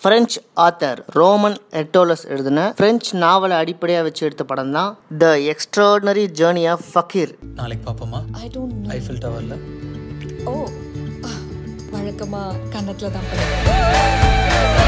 French author Roman எட்டோலஸ் எழுதின French நாவலை அடிப்படையாக வச்சு எடுத்த படம் தான் the extraordinary journey of fakir நாளைக்கு பார்ப்போமா ஐ டோன்ட் நோ ஐஃபில் டவரில் ஓ வழக்கமா கன்னத்துல தான் பண்ணுவேன்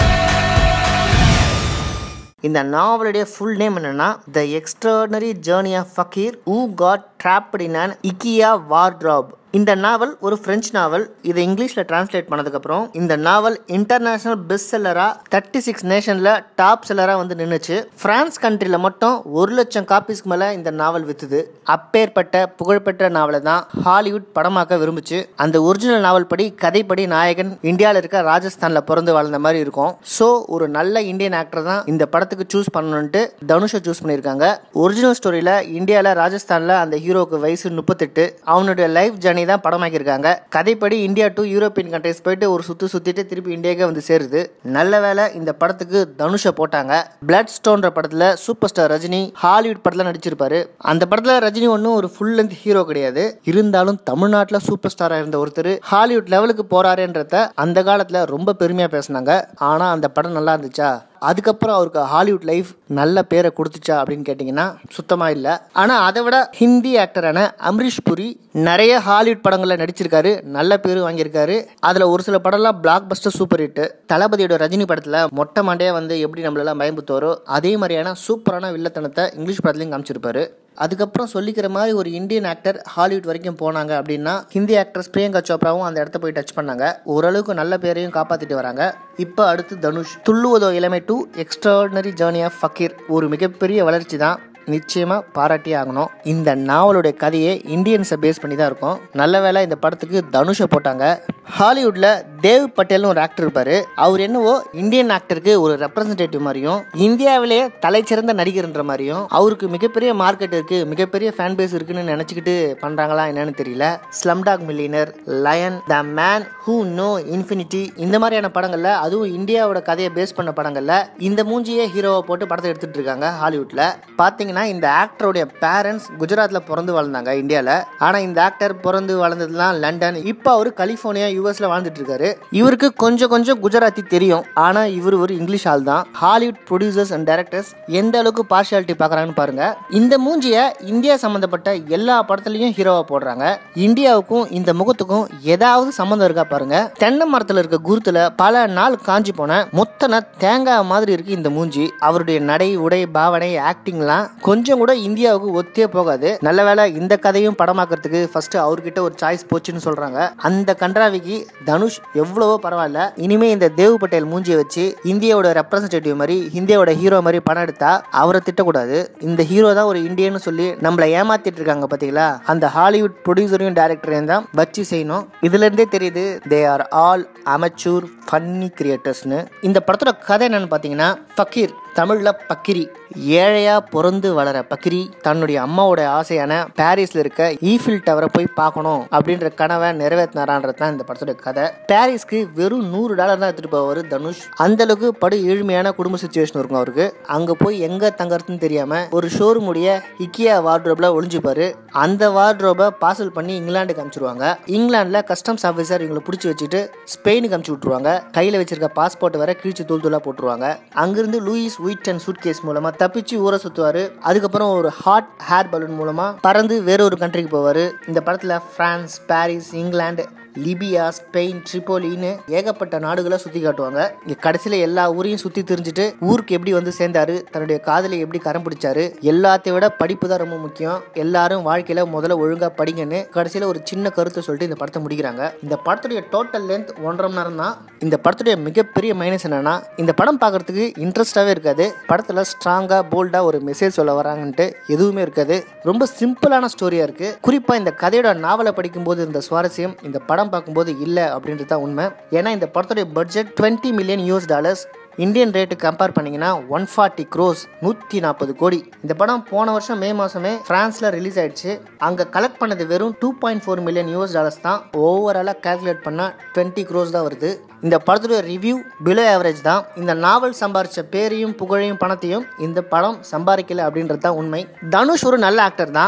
இந்த நாவலுடைய ஃபுல் நேம் என்னன்னா the extraordinary journey of fakir who got trapped in an Ikea wardrobe இந்த நாவல் ஒரு பிரெஞ்சு நாவல் இதை இங்கிலீஷில் டிரான்ஸ்லேட் பண்ணதுக்கப்புறம் இந்த நாவல் இன்டர்நேஷனல் பெஸ்ட் செல்லராக தேர்ட்டி சிக்ஸ் நேஷனில் டாப் செல்லராக வந்து நின்றுச்சு பிரான்ஸ் கண்ட்ரியில் மட்டும் ஒரு லட்சம் காப்பீஸ்க்கு மேலே இந்த நாவல் வித்துது அப்பேற்பட்ட புகழ்பெற்ற நாவலை தான் ஹாலிவுட் படமாக்க விரும்புச்சு அந்த ஒரிஜினல் நாவல் படி கதைப்படி நாயகன் இந்தியாவில் இருக்க ராஜஸ்தானில் பிறந்து வாழ்ந்த மாதிரி இருக்கும் ஸோ ஒரு நல்ல இந்தியன் ஆக்டர் தான் இந்த படத்துக்கு சூஸ் பண்ணணுன்ட்டு தனுஷை சூஸ் பண்ணியிருக்காங்க ஒரிஜினல் ஸ்டோரியில் இந்தியாவில் ராஜஸ்தானில் அந்த ஹீரோக்கு வயசு முப்பத்தெட்டு அவனுடைய லைஃப் ஜர்னி தான் படமாக்கியிருக்காங்க கதைப்படி இந்தியா டு யூரோப்பியன் கண்ட்ரிஸ் போயிட்டு ஒரு சுற்று சுற்றிட்டு திருப்பி இந்தியாவுக்கே வந்து சேருது நல்ல வேளை இந்த படத்துக்கு தனுஷை போட்டாங்க பிளட் ஸ்டோன்ற படத்தில் சூப்பர் ஸ்டார் ரஜினி ஹாலிவுட் படத்தில் நடிச்சிருப்பாரு அந்த படத்தில் ரஜினி ஒன்றும் ஒரு ஃபுல் லென்த் ஹீரோ கிடையாது இருந்தாலும் தமிழ்நாட்டில் சூப்பர் ஸ்டாராக இருந்த ஒருத்தர் ஹாலிவுட் லெவலுக்கு போறாருன்றத அந்த காலத்தில் ரொம்ப பெருமையாக பேசினாங்க ஆனால் அந்த படம் நல்லா இருந்துச்சா அதுக்கப்புறம் அவருக்கு ஹாலிவுட் லைஃப் நல்ல பேரை கொடுத்துச்சா அப்படின்னு கேட்டிங்கன்னா சுத்தமாக இல்லை ஆனால் அதை விட ஹிந்தி ஆக்டரான அம்ரீஷ் புரி நிறைய ஹாலிவுட் படங்களில் நடிச்சிருக்காரு நல்ல பேரும் வாங்கியிருக்காரு அதில் ஒரு சில படம்லாம் பிளாக் பஸ்டர் சூப்பர் ஹிட் தளபதியோட ரஜினி படத்தில் மொட்டை மண்டையாக வந்து எப்படி நம்மளெல்லாம் பயம்புத்தோரோ அதே மாதிரியான சூப்பரான வில்லத்தனத்தை இங்கிலீஷ் படத்துலையும் காமிச்சிருப்பாரு அதுக்கப்புறம் சொல்லிக்கிற மாதிரி ஒரு இந்தியன் ஆக்டர் ஹாலிவுட் வரைக்கும் போனாங்க அப்படின்னா ஹிந்தி ஆக்ட்ரஸ் பிரியங்கா சோப்ராவும் அந்த இடத்த போய் டச் பண்ணாங்க ஓரளவுக்கு நல்ல பேரையும் காப்பாற்றிட்டு வராங்க இப்போ அடுத்து தனுஷ் துள்ளுவதோ இளமை to extraordinary journey of fakir ஒரு மிகப்பெரிய வளர்ச்சி தான் நிச்சயமாக பாராட்டி ஆகணும் இந்த நாவலுடைய கதையை இந்தியன்ஸை பேஸ் பண்ணி தான் இருக்கும் நல்ல வேளை இந்த படத்துக்கு தனுஷை போட்டாங்க ஹாலிவுட்ல தேவ் பட்டேல்னு ஒரு ஆக்டர் இருப்பாரு அவர் என்னவோ இந்தியன் ஆக்டருக்கு ஒரு ரெப்ரசன்டேட்டிவ் மாதிரியும் இந்தியாவிலேயே தலைச்சிறந்த நடிகர்ன்ற மாதிரியும் அவருக்கு மிகப்பெரிய மார்க்கெட் இருக்கு மிகப்பெரிய ஃபேன் பேஸ் இருக்குன்னு நினைச்சுக்கிட்டு பண்றாங்களா என்னன்னு தெரியல slumdog millionaire lion the man who knew infinity இந்த மாதிரியான படங்கள்ல அதுவும் இந்தியாவோட கதையை பேஸ் பண்ண படங்கள்ல இந்த மூஞ்சியே ஹீரோவை போட்டு படத்தை எடுத்துட்டு இருக்காங்க ஹாலிவுட்ல பாத்தீங்கன்னா இந்த ஆக்டருடைய பேரண்ட்ஸ் குஜராத்ல பிறந்து வளர்ந்தாங்க இந்தியாவில் ஆனா இந்த ஆக்டர் பிறந்து வளர்ந்ததுலாம் லண்டன் இப்போ அவர் கலிஃபோர்னியா யூஎஸ்ல வாழ்ந்துட்டு இருக்காரு இவருக்கு கொஞ்சம் கொஞ்சம் குஜராத்தி தெரியும் ஆனா இவர் ஒரு இங்கிலீஷ் ஆள் தான் ஹாலிவுட் ப்ரொடியூசர்ஸ் அண்ட் டைரக்டர்ஸ் எந்த அளவுக்கு பார்ஷியாலிட்டி பார்க்கறாங்கன்னு பாருங்க இந்த மூஞ்சிய இந்தியா சம்பந்தப்பட்ட எல்லா படத்துலயும் ஹீரோவா போடுறாங்க இந்தியாவுக்கும் இந்த முகத்துக்கும் ஏதாவது சம்மந்தம் இருக்கா பாருங்க தென்னை மரத்துல இருக்க குருத்துல பல நாள் காஞ்சி போன மொத்தன தேங்காய் மாதிரி இருக்கு இந்த மூஞ்சி அவருடைய நடை உடை பாவனை ஆக்டிங்லாம் கொஞ்சம் கூட இந்தியாவுக்கு ஒத்தே போகாது நல்ல வேளை இந்த கதையும் படமாக்குறதுக்கு ஃபர்ஸ்ட் அவர்கிட்ட ஒரு சாய்ஸ் போச்சுன்னு சொல்றாங்க அந்த கன்றாவிக்கு தனுஷ் எவ்வளவோ பரவாயில்ல இனிமே இந்த தேவ் பட்டேல் மூஞ்சியை வச்சு இந்தியாவோட ரெப்ரசன்டேட்டிவ் மாதிரி இந்தியாவோட ஹீரோ மாதிரி படம் எடுத்தா அவரை திட்டக்கூடாது இந்த ஹீரோ தான் ஒரு இந்தியன்னு சொல்லி நம்மள ஏமாத்திட்டு இருக்காங்க பாத்தீங்களா அந்த ஹாலிவுட் ப்ரொடியூசரையும் டேரக்டரையும் தான் வச்சு செய்யணும் இதுல இருந்தே தெரியுது they are all amateur funny கிரியேட்டர்ஸ்னு இந்த படத்தோட கதை என்னன்னு பாத்தீங்கன்னா ஃபக்கீர் தமிழ்ல பக்கிரி ஏழையா பிறந்து வளர பக்கிரி தன்னுடைய அம்மாவோட ஆசையான பாரிஸ்ல இருக்க ஈஃபில் டவரை போய் பார்க்கணும் அப்படின்ற கனவை நிறைவேற்றினாரான்றது தான் இந்த படத்தோட கதை பாரிஸ்க்கு வெறும் நூறு டாலர் தான் எடுத்துட்டு போவார் தனுஷ் அந்த அளவுக்கு படு ஏழ்மையான குடும்ப சுச்சுவேஷன் இருக்கும் அவருக்கு அங்க போய் எங்க தங்கறதுன்னு தெரியாம ஒரு ஷோரூம் உடைய இக்கியா வார்ட்ரோப்ல ஒளிஞ்சுப்பாரு அந்த வார்ட்ரோபை பார்சல் பண்ணி இங்கிலாந்துக்கு அனுப்பிச்சிருவாங்க இங்கிலாந்துல கஸ்டம்ஸ் ஆஃபீஸர் இவங்களை பிடிச்சி வச்சுட்டு ஸ்பெயினுக்கு அனுப்பிச்சு விட்டுருவாங்க கையில வச்சிருக்க பாஸ்போர்ட் வர கிழிச்சு தூள் தூளா போட்டுருவாங்க அங்கிருந்து லூயிஸ் வீட்டன் சூட் கேஸ் மூலமா தப்பிச்சு ஊரை சுத்துவாரு அதுக்கப்புறம் ஒரு ஹாட் ஹேர் பலூன் மூலமா பறந்து வேற ஒரு கண்ட்ரிக்கு போவாரு இந்த படத்துல France Paris England Libya Spain ட்ரிப்போலின்னு ஏகப்பட்ட நாடுகளை சுத்தி காட்டுவாங்க இங்க கடைசியில எல்லா ஊரையும் சுத்தி தெரிஞ்சுட்டு ஊருக்கு எப்படி வந்து சேர்ந்தாரு தன்னுடைய காதலை எப்படி கரம் பிடிச்சாரு எல்லாத்தையும் விட படிப்பு தான் ரொம்ப முக்கியம் எல்லாரும் வாழ்க்கையில முதல்ல ஒழுங்கா படிங்கன்னு கடைசியில ஒரு சின்ன கருத்தை சொல்லிட்டு இந்த படத்தை முடிக்கிறாங்க இந்த படத்துடைய டோட்டல் லென்த் ஒன்றரை மணி நேரம் தான் இந்த படத்துடைய மிகப்பெரிய மைனஸ் என்னன்னா இந்த படம் பார்க்கறதுக்கு இன்ட்ரெஸ்டாவே இருக்காது படத்துல ஸ்ட்ராங்கா போல்டா ஒரு மெசேஜ் சொல்ல வராங்கன்ட்டு எதுவுமே இருக்காது ரொம்ப சிம்பிளான ஸ்டோரியா இருக்கு குறிப்பா இந்த கதையோட நாவலை படிக்கும்போது இருந்த சுவாரஸ்யம் இந்த படம் பார்க்கும்போது இல்லை அப்படின்றது தான் உண்மை ஏன்னா இந்த படத்துடைய budget twenty million US dollars Indian rate compare பண்ணீங்கன்னா ஒன் ஃபார்ட்டி க்ரோஸ் நூற்றி நாற்பது கோடி இந்த படம் போன வருஷம் மே மாதமே ஃப்ரான்ஸில் ரிலீஸ் ஆயிடுச்சு அங்கே கலெக்ட் பண்ணது வெறும் two point four million US dollars தான் ஓவராலாக கால்குலேட் பண்ணால் டுவெண்ட்டி க்ரோஸ் தான் வருது இந்த படத்துடைய ரிவ்யூ பிலோ ஆவரேஜ் தான் இந்த நாவல் சம்பாரிச்ச பேரையும் புகழையும் பணத்தையும் இந்த படம் சம்பாதிக்கல அப்படின்றது தான் உண்மை தனுஷ் ஒரு நல்ல ஆக்டர் தான்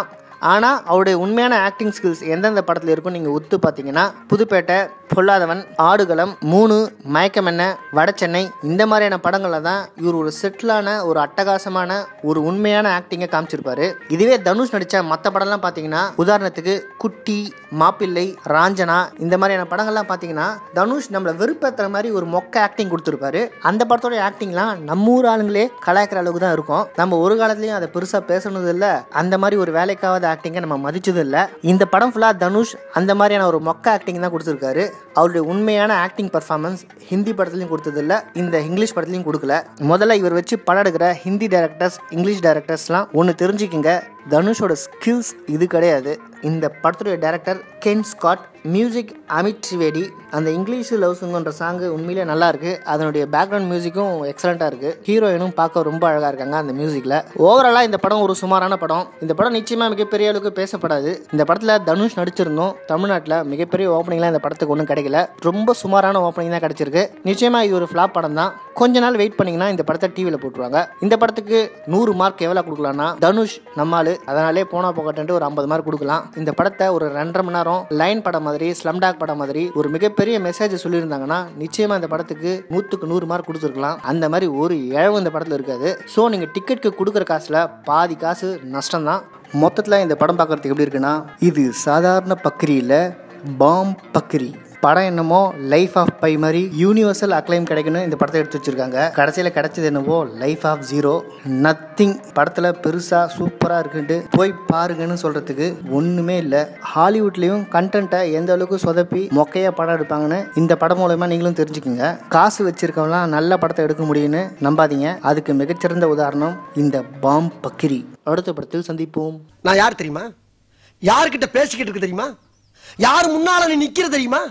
ஆனால் அவருடைய உண்மையான ஆக்டிங் ஸ்கில்ஸ் எந்தெந்த படத்தில் இருக்கும் நீங்கள் உத்து பார்த்தீங்கன்னா புதுப்பேட்டை பொல்லாதவன் ஆடுகளம் மூணு மயக்கம் என்ன வடசென்னை இந்த மாதிரியான படங்களில் தான் இவர் ஒரு செட்டிலான ஒரு அட்டகாசமான ஒரு உண்மையான ஆக்டிங்கை காமிச்சிருப்பாரு இதுவே தனுஷ் நடித்த மற்ற படம்லாம் பார்த்தீங்கன்னா உதாரணத்துக்கு குட்டி மாப்பிள்ளை ராஞ்சனா இந்த மாதிரியான படங்கள்லாம் பார்த்தீங்கன்னா தனுஷ் நம்மளை வெறுப்பேற்றுற மாதிரி ஒரு மொக்க ஆக்டிங் கொடுத்துருப்பாரு அந்த படத்தோட ஆக்டிங்லாம் நம்ம ஊர் ஆளுங்களே கலாய்க்கிற அளவுக்கு தான் இருக்கும் நம்ம ஒரு காலத்துலயும் அதை பெருசாக பேசுனது இல்லை அந்த மாதிரி ஒரு வேலைக்காவது ஆக்டிங்கை நம்ம மதிச்சதும் இல்லை இந்த படம் ஃபுல்லாக தனுஷ் அந்த மாதிரியான ஒரு மொக்க ஆக்டிங் தான் கொடுத்துருக்காரு அவருடைய உண்மையான ஆக்டிங் பர்ஃபார்மன்ஸ் ஹிந்தி படத்துலையும் கொடுத்ததில்ல இந்த இங்கிலீஷ் படத்துலையும் கொடுக்கல முதல்ல இவர் வச்சு படம் எடுக்கிற ஹிந்தி டேரக்டர்ஸ் இங்கிலீஷ் டேரக்டர்ஸ்லாம் ஒன்று தெரிஞ்சுக்கிங்க தனுஷோட ஸ்கில்ஸ் இது கிடையாது இந்த படத்துடைய director Ken Scott music Amit Trivedi அந்த இங்கிலீஷ் லவ் சாங்குன்ற சாங்கு உண்மையிலே நல்லா இருக்கு அதனுடைய பேக்ரவுண்ட் மியூசிக்கும் எக்ஸலண்ட்டாக இருக்கு ஹீரோயினும் பார்க்க ரொம்ப அழகாக இருக்காங்க அந்த மியூசிக்கில் ஓவராலாக இந்த படம் ஒரு சுமாரான படம் இந்த படம் நிச்சயமாக மிகப்பெரிய அளவுக்கு பேசப்படாது இந்த படத்தில் தனுஷ் நடிச்சிருந்தோம் தமிழ்நாட்டில் மிகப்பெரிய ஓப்பனிங்லாம் இந்த படத்துக்கு ஒன்றும் கிடைக்கல ரொம்ப சுமாரான ஓப்பனிங் தான் கிடைச்சிருக்கு நிச்சயமாக இது ஒரு ஃப்ளாப் படம் தான் கொஞ்ச நாள் வெயிட் பண்ணீங்கன்னா இந்த படத்தை டிவியில் போட்டுருவாங்க இந்த படத்துக்கு நூறு மார்க் எவ்வளோ கொடுக்கலாம்னா தனுஷ் நம்மால் அதனாலே போனா போகட்டு ஒரு ஐம்பது மார்க் கொடுக்கலாம் இந்த படத்தை ஒரு ரெண்டரை மணி நேரம் லைன் படம் மாதிரி ஸ்லம்டாக் படம் மாதிரி ஒரு மிகப்பெரிய மெசேஜ் சொல்லியிருந்தாங்கன்னா நிச்சயமா இந்த படத்துக்கு நூற்றுக்கு நூறு மார்க் கொடுத்துருக்கலாம் அந்த மாதிரி ஒரு இழவு இந்த படத்தில் இருக்காது ஸோ நீங்கள் டிக்கெட்டுக்கு கொடுக்குற காசில் பாதி காசு நஷ்டம் தான் மொத்தத்தில் இந்த படம் பார்க்குறதுக்கு எப்படி இருக்குன்னா இது சாதாரண பக்ரியில் பாம் பக்ரி படம் என்னமோ லைஃப் ஆஃப் பை மாதிரி யூனிவர்சல் அக்ளைம் கிடைக்கணும் இந்த படத்தை எடுத்து வச்சிருக்காங்க கடைசியில் கிடைச்சது என்னவோ லைஃப் ஆஃப் ஜீரோ நத்திங் படத்தில் பெருசாக சூப்பராக இருக்குன்ட்டு போய் பாருங்கன்னு சொல்கிறதுக்கு ஒன்றுமே இல்லை ஹாலிவுட்லேயும் கண்டென்ட்டை எந்த அளவுக்கு சொதப்பி மொக்கையாக படம் எடுப்பாங்கன்னு இந்த படம் மூலயமா நீங்களும் தெரிஞ்சுக்கோங்க காசு வச்சிருக்கவங்களாம் நல்ல படத்தை எடுக்க முடியும்னு நம்பாதீங்க அதுக்கு மிகச்சிறந்த உதாரணம் இந்த பாம் பக்கிரி அடுத்த படத்தில் சந்திப்போம் நான் யார் தெரியுமா யார்கிட்ட பேசிக்கிட்டு இருக்கு தெரியுமா யார் முன்னால நீ நிக்கிற தெரியுமா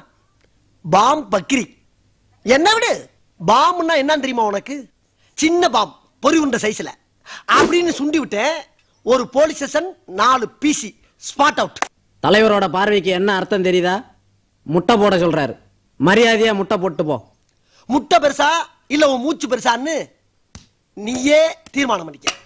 பாம் பக்கிரி என்ன விடு பாம்னா என்னன்னு தெரியுமா உனக்கு சின்ன பாம் பொறி உண்ட சைஸ்ல அப்படின்னு சுண்டி விட்டேன் ஒரு போலீஸ் ஸ்டேஷன் நாலு பிசி ஸ்பாட் அவுட் தலைவரோட பார்வைக்கு என்ன அர்த்தம் தெரியுதா முட்டை போட சொல்றாரு மரியாதையா முட்டை போட்டு போ முட்டை பெருசா இல்ல உன் மூச்சு பெருசான்னு நீயே தீர்மானம் பண்ணிக்க